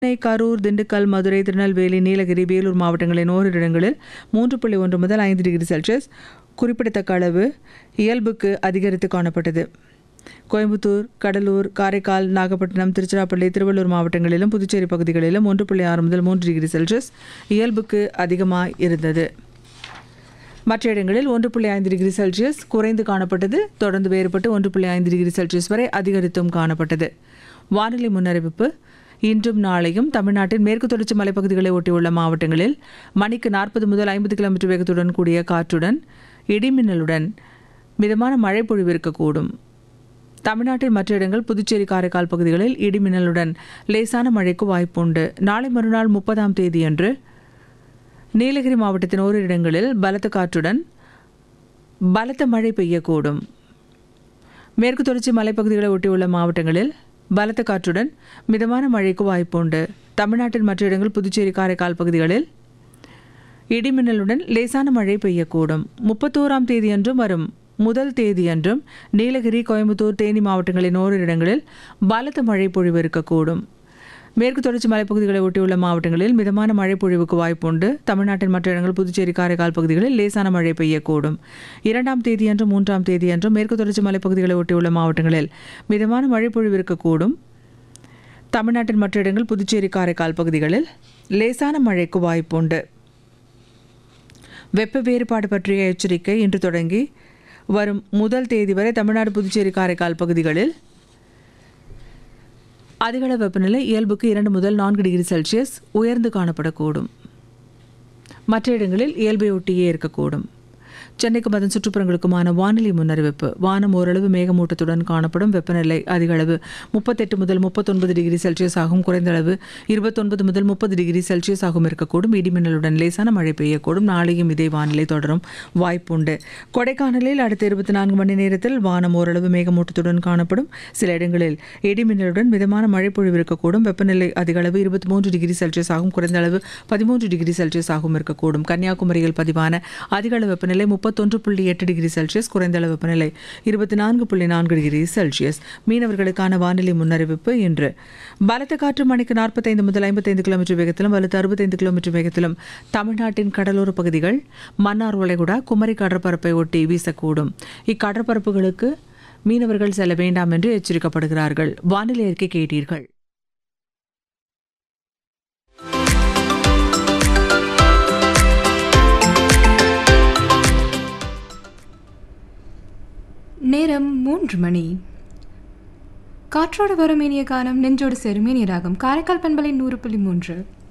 சென்னை கரூர் திண்டுக்கல் மதுரை திருநெல்வேலி நீலகிரி வேலூர் மாவட்டங்களின் ஓரிரு இடங்களில் மூன்று புள்ளி ஒன்று முதல் ஐந்து டிகிரி செல்சியஸ் குறிப்பிடத்தக்க அளவு இயல்புக்கு அதிகரித்து காணப்பட்டது கோயம்புத்தூர் கடலூர் காரைக்கால் நாகப்பட்டினம் திருச்சிராப்பள்ளி திருவள்ளூர் மாவட்டங்களிலும் புதுச்சேரி பகுதிகளிலும் ஒன்று புள்ளி ஆறு முதல் மூன்று டிகிரி செல்சியஸ் இயல்புக்கு அதிகமாக இருந்தது மற்ற இடங்களில் ஒன்று புள்ளி ஐந்து டிகிரி செல்சியஸ் குறைந்து காணப்பட்டது தொடர்ந்து வேறுபட்டு ஒன்று புள்ளி ஐந்து டிகிரி செல்சியஸ் வரை அதிகரித்தும் காணப்பட்டது வானிலை முன்னறிவிப்பு இன்றும் நாளையும் தமிழ்நாட்டின் மேற்கு தொடர்ச்சி மலைப்பகுதிகளை ஒட்டியுள்ள மாவட்டங்களில் மணிக்கு நாற்பது முதல் ஐம்பது கிலோமீட்டர் வேகத்துடன் கூடிய காற்றுடன் இடிமின்னலுடன் மிதமான மழை பொழிவு இருக்கக்கூடும் தமிழ்நாட்டின் மற்ற இடங்கள் புதுச்சேரி காரைக்கால் பகுதிகளில் இடிமின்னலுடன் லேசான மழைக்கு வாய்ப்புண்டு நாளை மறுநாள் முப்பதாம் தேதியன்று நீலகிரி மாவட்டத்தின் ஓரிரு இடங்களில் பலத்த காற்றுடன் பலத்த மழை பெய்யக்கூடும் மேற்கு தொடர்ச்சி மலைப்பகுதிகளை ஒட்டியுள்ள மாவட்டங்களில் பலத்த காற்றுடன் மிதமான மழைக்கு வாய்ப்புண்டு தமிழ்நாட்டின் மற்ற இடங்கள் புதுச்சேரி காரைக்கால் பகுதிகளில் இடிமின்னலுடன் லேசான மழை பெய்யக்கூடும் முப்பத்தோராம் தேதியன்றும் வரும் முதல் தேதியன்றும் நீலகிரி கோயம்புத்தூர் தேனி மாவட்டங்களின் ஓரிரு இடங்களில் பலத்த மழை பொழிவு இருக்கக்கூடும் மேற்கு தொடர்ச்சி மலைப்பகுதிகளை ஒட்டியுள்ள மாவட்டங்களில் மிதமான மழை பொழிவுக்கு வாய்ப்புண்டு தமிழ்நாட்டின் மற்ற இடங்கள் புதுச்சேரி காரைக்கால் பகுதிகளில் லேசான மழை பெய்யக்கூடும் இரண்டாம் தேதியன்றும் மூன்றாம் தேதியன்றும் மேற்கு தொடர்ச்சி மலைப்பகுதிகளை ஒட்டியுள்ள மாவட்டங்களில் மிதமான மழை பொழிவு இருக்கக்கூடும் தமிழ்நாட்டின் மற்ற இடங்கள் புதுச்சேரி காரைக்கால் பகுதிகளில் லேசான மழைக்கு வாய்ப்புண்டு வெப்ப வேறுபாடு பற்றிய எச்சரிக்கை இன்று தொடங்கி வரும் முதல் தேதி வரை தமிழ்நாடு புதுச்சேரி காரைக்கால் பகுதிகளில் அதிகள வெப்பநிலை இயல்புக்கு இரண்டு முதல் நான்கு டிகிரி செல்சியஸ் உயர்ந்து காணப்படக்கூடும் மற்ற இடங்களில் இயல்பை ஒட்டியே இருக்கக்கூடும் சென்னைக்கும் அதன் சுற்றுப்புறங்களுக்குமான வானிலை முன்னறிவிப்பு வானம் ஓரளவு மேகமூட்டத்துடன் காணப்படும் வெப்பநிலை அதிக அளவு முப்பத்தெட்டு முதல் முப்பத்தொன்பது டிகிரி செல்சியஸ் ஆகும் குறைந்த அளவு இருபத்தொன்பது முதல் முப்பது டிகிரி செல்சியஸ் ஆகும் இருக்கக்கூடும் இடிமின்னலுடன் லேசான மழை பெய்யக்கூடும் நாளையும் இதே வானிலை தொடரும் வாய்ப்புண்டு கொடைக்கானலில் அடுத்த இருபத்தி நான்கு மணி நேரத்தில் வானம் ஓரளவு மேகமூட்டத்துடன் காணப்படும் சில இடங்களில் இடிமின்னலுடன் மிதமான மழை பொழிவு இருக்கக்கூடும் வெப்பநிலை அதிக அளவு இருபத்தி மூன்று டிகிரி செல்சியஸ் ஆகும் குறைந்த அளவு பதிமூன்று டிகிரி செல்சியஸ் ஆகும் இருக்கக்கூடும் கன்னியாகுமரியில் பதிவான அதிக அளவு வெப்பநிலை முப்பத்தொன்று புள்ளி எட்டு டிகிரி செல்சியஸ் குறைந்த அளவு வெப்பநிலை இருபத்தி நான்கு புள்ளி நான்கு டிகிரி செல்சியஸ் மீனவர்களுக்கான வானிலை முன்னறிவிப்பு இன்று பலத்த காற்று மணிக்கு நாற்பத்தைந்து முதல் ஐம்பத்தைந்து கிலோமீட்டர் வேகத்திலும் வலுத்து அறுபத்தைந்து கிலோமீட்டர் வேகத்திலும் தமிழ்நாட்டின் கடலோர பகுதிகள் மன்னார் வளைகுடா குமரி கடற்பரப்பை ஒட்டி வீசக்கூடும் இக்கடற்பரப்புகளுக்கு மீனவர்கள் செல்ல வேண்டாம் என்று எச்சரிக்கப்படுகிறார்கள் வானிலை அறிக்கை கேட்டீர்கள் நேரம் மூன்று மணி காற்றோடு வரும் இனிய காலம் நெஞ்சோடு சேரும் இனிய ராகம் காரைக்கால் பண்பலை நூறு புள்ளி மூன்று